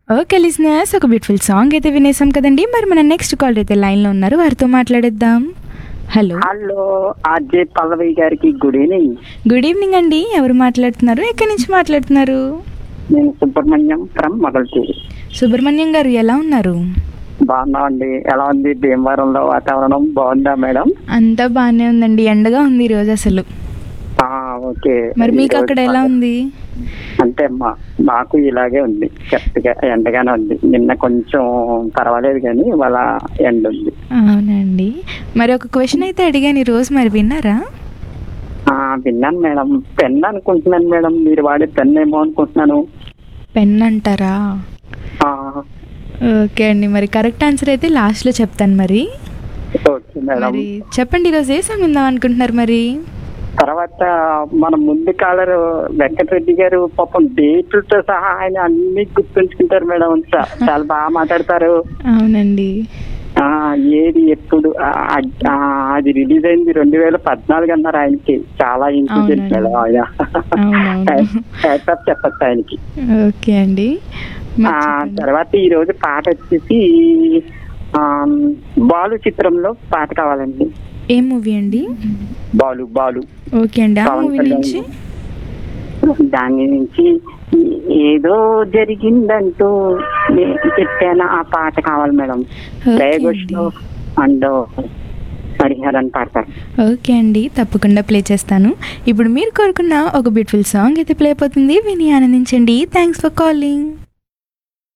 Okay listeners ఒక beautiful song అయితే వినేసాం కదండి మరి మన నెక్స్ట్ కాల్ అయితే లైన్లో ఉన్నారు వారితో మాట్లాడేద్దాం హలో హలో ఆర్జే పల్లవి గారికి గుడ్ ఈవినింగ్ గుడ్ ఈవినింగ్ అండి ఎవరు మాట్లాడుతున్నారు ఎక్కడి నుంచి మాట్లాడుతున్నారు నేను సుబ్రహ్మణ్యం ఫ్రమ్ మొదలతూరు సుబ్రహ్మణ్యం గారు ఎలా ఉన్నారు బాగున్నామండి ఎలా ఉంది భీమవరంలో వాతావరణం బాగుందా మేడం అంతా బాగానే ఉందండి ఎండగా ఉంది ఈ రోజు అసలు ఆ, ఓకే మరి మీకు ఈరోజు అక్కడ ఎలా ఉంది అంటే మా మాకు ఇలాగే ఉంది కరెక్ట్గా ఎండగానే ఉంది నిన్న కొంచెం పర్వాలేదు కానీ ఇవాళ ఎండ ఉంది అవునండి మరి ఒక క్వశ్చన్ అయితే అడిగాను ఈ రోజు మరి విన్నారా ఆ, విన్నాను మేడం పెన్ అనుకుంటున్నాను మేడం మీరు వాడే పెన్ ఏమో అనుకుంటున్నాను పెన్ అంటారా ఆ, ఓకే అండి మరి కరెక్ట్ ఆన్సర్ అయితే లాస్ట్లో చెప్తాను మరి ఓకే మేడం మరి చెప్పండి ఈరోజు ఏ సాంగ్ విందాం అనుకుంటున్నారు మరి తర్వాత మన ముందు కాలర్ వెంకటరెడ్డి గారు పాపం డేట్లతో సహా ఆయన అన్ని గుర్తుంచుకుంటారు మేడం చా- చాలా బాగా మాట్లాడతారు అవునండి ఆ ఏది ఎప్పుడు ఆ, ఆ, అది రిలీజ్ అయింది రెండు వేల పద్నాలుగు అన్నారు ఆయనకి చాలా ఇంటెలిజెంట్ అవునండి. మేడం ఆయన అవునవును. హ్యాట్స్ ఆఫ్ చెప్పచ్చు ఆయనకి ఓకే అండి మరి ఆ, చెప్పండి. తర్వాత ఈ రోజు పాట వచ్చేసి ఆ, బాలు చిత్రంలో పాట కావాలండి ఏ మూవీ అండి బాలు బాలు ఓకే అండి ఆ పవన్ మూవీ కళ్యాణ్. నుంచి దాని నుంచి ఏదో జరిగిందంటూ నేను చెప్పాను ఆ పాట కావాలి మేడం ఓకే రేగోష్లో అండ్ హరిహరన్ పాడతారు ఓకే అండి తప్పకుండా ప్లే చేస్తాను ఇప్పుడు మీరు కోరుకున్న ఒక బ్యూటిఫుల్ సాంగ్ అయితే ప్లే అయిపోతుంది విని ఆనందించండి థ్యాంక్స్ ఫర్ కాలింగ్